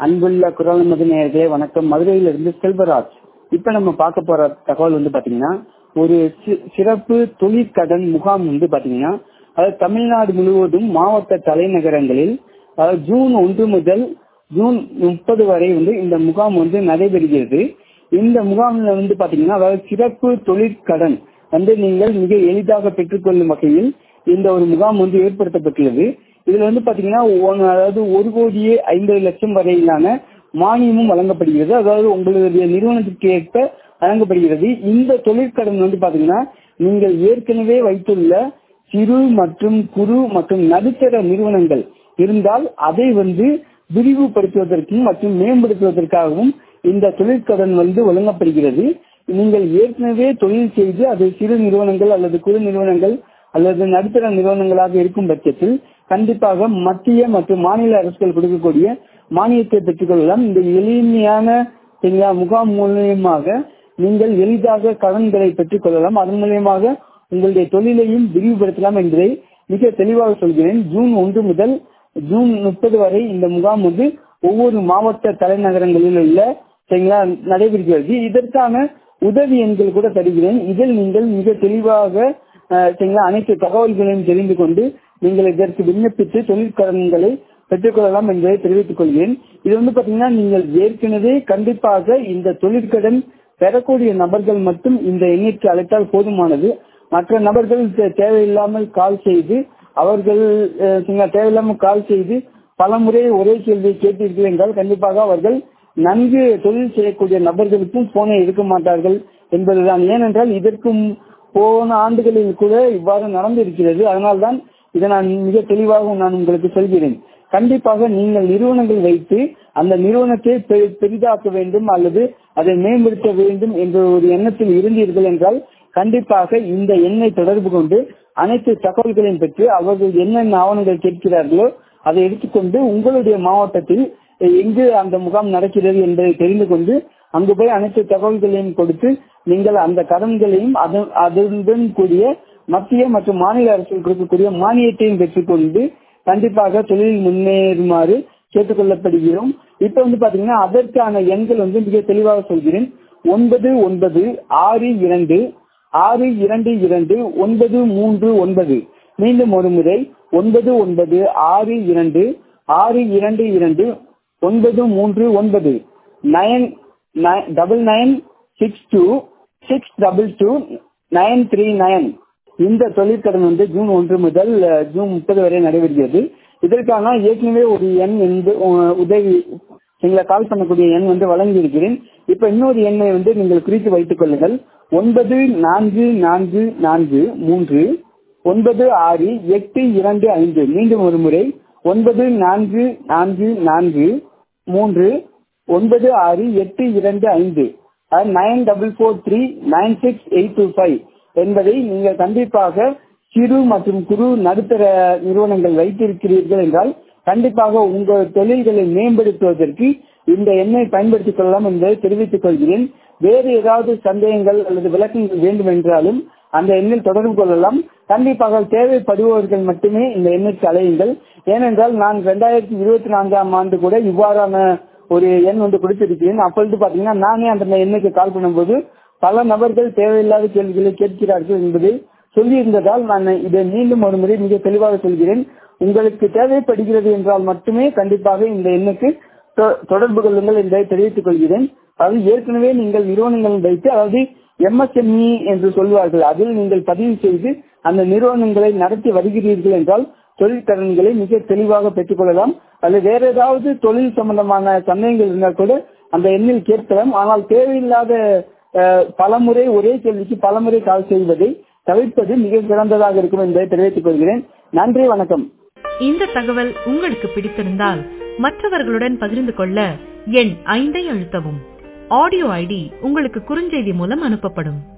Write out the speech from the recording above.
அன்புள்ள குரல் மது நேயர்களே வணக்கம் மதுரையிலிருந்து செல்வராஜ் இப்ப நம்ம பார்க்க போற தகவல் வந்து பாத்தீங்கன்னா ஒரு சி- சிறப்பு தொழிற்கடன் முகாம் வந்து பாத்தீங்கன்னா அதாவது தமிழ்நாடு முழுவதும் மாவட்ட தலைநகரங்களில் அதாவது ஜூன் ஒன்று முதல் ஜூன் முப்பது வரை வந்து இந்த முகாம் வந்து நடைபெறுகிறது இந்த முகாமில் வந்து பாத்தீங்கன்னா அதாவது சிறப்பு தொழிற்கடன் வந்து நீங்கள் மிக எளிதாக பெற்றுக்கொள்ளும் வகையில் இந்த ஒரு முகாம் வந்து ஏற்படுத்தப்பட்டுள்ளது இதுல வந்து பாத்தீங்கன்னா ஒன்- அதாவது ஒரு கோடியே ஐம்பது லட்சம் வரையிலான மானியமும் வழங்கப்படுகிறது அதாவது உங்களுடைய நிறுவனத்திற்கு ஏற்ப வழங்கப்படுகிறது இந்த தொழிற்கடன் வந்து பாத்தீங்கன்னா நீங்கள் ஏற்கனவே வைத்துள்ள சிறு மற்றும் குறு மற்றும் நடுத்தர நிறுவனங்கள் இருந்தால் அதை வந்து விரிவுபடுத்துவதற்கும் மற்றும் மேம்படுத்துவதற்காகவும் இந்த தொழிற்கடன் வந்து வழங்கப்படுகிறது நீங்கள் ஏற்கனவே தொழில் செய்து அது சிறு நிறுவனங்கள் அல்லது குறு நிறுவனங்கள் அல்லது நடுத்தர நிறுவனங்களாக இருக்கும் பட்சத்தில் கண்டிப்பாக மத்திய மற்றும் மாநில அரசுகள் கொடுக்கக்கூடிய மானியத்தை பெற்றுக்கொள்ளலாம் இந்த எளிமையான சரிங்களா, முகாம் மூலியமாக நீங்கள் எளிதாக கடன்களை பெற்றுக் கொள்ளலாம் அதன் மூலியமாக உங்களுடைய தொழிலையும் விரிவுபடுத்தலாம் என்பதை மிக தெளிவாக சொல்கிறேன் ஜூன் ஒன்று முதல் ஜூன் முப்பது வரை இந்த முகாம் வந்து ஒவ்வொரு மாவட்ட தலைநகரங்களில் உள்ள சரிங்களா நடைபெறுகிறது இதற்கான உதவி எண்கள் கூட தருகிறேன் இதில் நீங்கள் மிக தெளிவாக அஹ், சரிங்களா அனைத்து தகவல்களையும் தெரிந்து கொண்டு நீங்கள் இதற்கு விண்ணப்பித்து தொழிற்கடன்களை பெற்றுக்கொள்ளலாம் என்பதை தெரிவித்துக் கொள்கிறேன் இது வந்து பாத்தீங்கன்னா நீங்கள் ஏற்கனவே கண்டிப்பாக இந்த தொழிற்கடன் பெறக்கூடிய நபர்கள் மட்டும் இந்த எண்ணிற்கு அழைத்தால் போதுமானது மற்ற நபர்கள் தே- தேவையில்லாமல் கால் செய்து அவர்கள் அஹ், சரிங்களா, தேவையில்லாமல் கால் செய்து பல முறை ஒரே கேள்வியை கேட்டீர்கள் என்றால் கண்டிப்பாக அவர்கள் நன்கு தொழில் செய்யக்கூடிய நபர்களுக்கும் போனை எடுக்க மாட்டார்கள் என்பதுதான் ஏனென்றால் இதற்கும் போன ஆண்டுகளில் கூட இவ்வாறு நடந்திருக்கிறது அதனால்தான் இதை நான் மிக தெளிவாக நான் உங்களுக்கு சொல்கிறேன் கண்டிப்பாக நீங்கள் நிறுவனங்கள் வைத்து அந்த நிறுவனத்தை பெ- பெரிதாக்க வேண்டும் அல்லது அதை மேம்படுத்த வேண்டும் என்ற ஒரு எண்ணத்தில் இருந்தீர்கள் என்றால் கண்டிப்பாக இந்த எண்ணை தொடர்பு கொண்டு அனைத்து தகவல்களையும் பெற்று அவர்கள் என்னென்ன ஆவணங்கள் கேட்கிறார்களோ அதை எடுத்துக்கொண்டு உங்களுடைய மாவட்டத்தில் எங்கு அந்த முகாம் நடக்கிறது என்பதை தெரிந்து கொண்டு அங்கு போய் அனைத்து தகவல்களையும் கொடுத்து நீங்கள் அந்த கடன்களையும் அதன்- அதனுடன் கூடிய மத்திய மற்றும் மாநில அரசுகள் கொடுக்கக்கூடிய மானியத்தையும் பெற்றுக்கொண்டு கண்டிப்பாக தொழிலில் முன்னேறுமாறு கேட்டுக்கொள்ளப்படுகிறோம் இப்ப வந்து பாத்தீங்கன்னா அதற்கான எண்கள் வந்து மிக தெளிவாக சொல்கிறேன் ஒன்பது ஒன்பது ஆறு இரண்டு ஆறு இரண்டு இரண்டு ஒன்பது மூன்று ஒன்பது மீண்டும் ஒரு முறை ஒன்பது ஒன்பது ஆறு இரண்டு ஆறு இரண்டு இரண்டு ஒன்பது மூன்று ஒன்பது nine double nine six two six double two nine three nine இந்த தொழிற்கடன் வந்து ஜூன் ஒன்று முதல் அஹ், ஜூன் முப்பது வரை நடைபெறுகிறது இதற்கான ஏற்கனவே ஒரு எண் வந்து உ- உதவி நீங்களை கால் பண்ணக்கூடிய எண் வந்து வழங்கி இருக்கிறேன் இப்ப இன்னொரு எண்ணை வந்து நீங்கள் குறித்து வைத்துக் கொள்ளுங்கள் ஒன்பது நான்கு நான்கு நான்கு மூன்று ஒன்பது ஆறு எட்டு இரண்டு ஐந்து மீண்டும் ஒரு முறை ஒன்பது நான்கு நான்கு நான்கு மூன்று ஒன்பது ஆறு எட்டு இரண்டு ஐந்து nine double four three nine six eight two five என்பதை நீங்கள் கண்டிப்பாக சிறு மற்றும் குறு நடுத்தர நிறுவனங்கள் வைத்திருக்கிறீர்கள் என்றால் கண்டிப்பாக உங்கள் தொழில்களை மேம்படுத்துவதற்கு இந்த எண்ணை பயன்படுத்திக் கொள்ளலாம் என்பதை தெரிவித்துக் கொள்கிறேன் வேறு ஏதாவது சந்தேகங்கள் அல்லது விளக்கங்கள் வேண்டும் என்றாலும் அந்த எண்ணில் தொடர்பு கொள்ளலாம் கண்டிப்பாக தேவைப்படுபவர்கள் மட்டுமே இந்த எண்ணிற்கு அலையுங்கள் ஏனென்றால் நான் ரெண்டாயிரத்தி இருபத்தி நான்காம் ஆண்டு கூட இவ்வாறான ஒரு எண் வந்து கொடுத்திருக்கிறேன் அப்பொழுது பாத்தீங்கன்னா நானே அந்த எண்ணுக்கு கால் பண்ணும்போது பல நபர்கள் தேவையில்லாத கேள்விகளை கேட்கிறார்கள் என்பதை சொல்லியிருந்ததால் நான் இதை மீண்டும் ஒரு முறை மிக தெளிவாக சொல்கிறேன் உங்களுக்கு தேவைப்படுகிறது என்றால் மட்டுமே கண்டிப்பாக இந்த எண்ணுக்கு தொ- தொடர்பு கொள்ளுங்கள் என்பதை தெரிவித்துக் கொள்கிறேன் அதாவது ஏற்கனவே நீங்கள் நிறுவனங்கள் வைத்து அதாவது எம்எஸ்எம்இ என்று சொல்வார்கள் அதில் நீங்கள் பதிவு செய்து அந்த நிறுவனங்களை நடத்தி வருகிறீர்கள் என்றால் தொழில் கடன்களை மிக தெளிவாக பெற்றுக்கொள்ளலாம் அல்லது வேற ஏதாவது தொழில் சம்பந்தமான சந்தேகங்கள் இருந்தால் கூட அந்த எண்ணில் கேட்கலாம் ஆனால் தேவையில்லாத அஹ், பலமுறை ஒரே கேள்விக்கு பலமுறை கால் செய்வதை தவிர்ப்பது மிக சிறந்ததாக இருக்கும் என்பதை தெரிவித்துக் கொள்கிறேன் நன்றி வணக்கம் இந்த தகவல் உங்களுக்கு பிடித்திருந்தால் மற்றவர்களுடன் பகிர்ந்து கொள்ள எண் ஐந்தை அழுத்தவும் ஆடியோ ஐடி உங்களுக்கு குறுஞ்செய்தி மூலம் அனுப்பப்படும்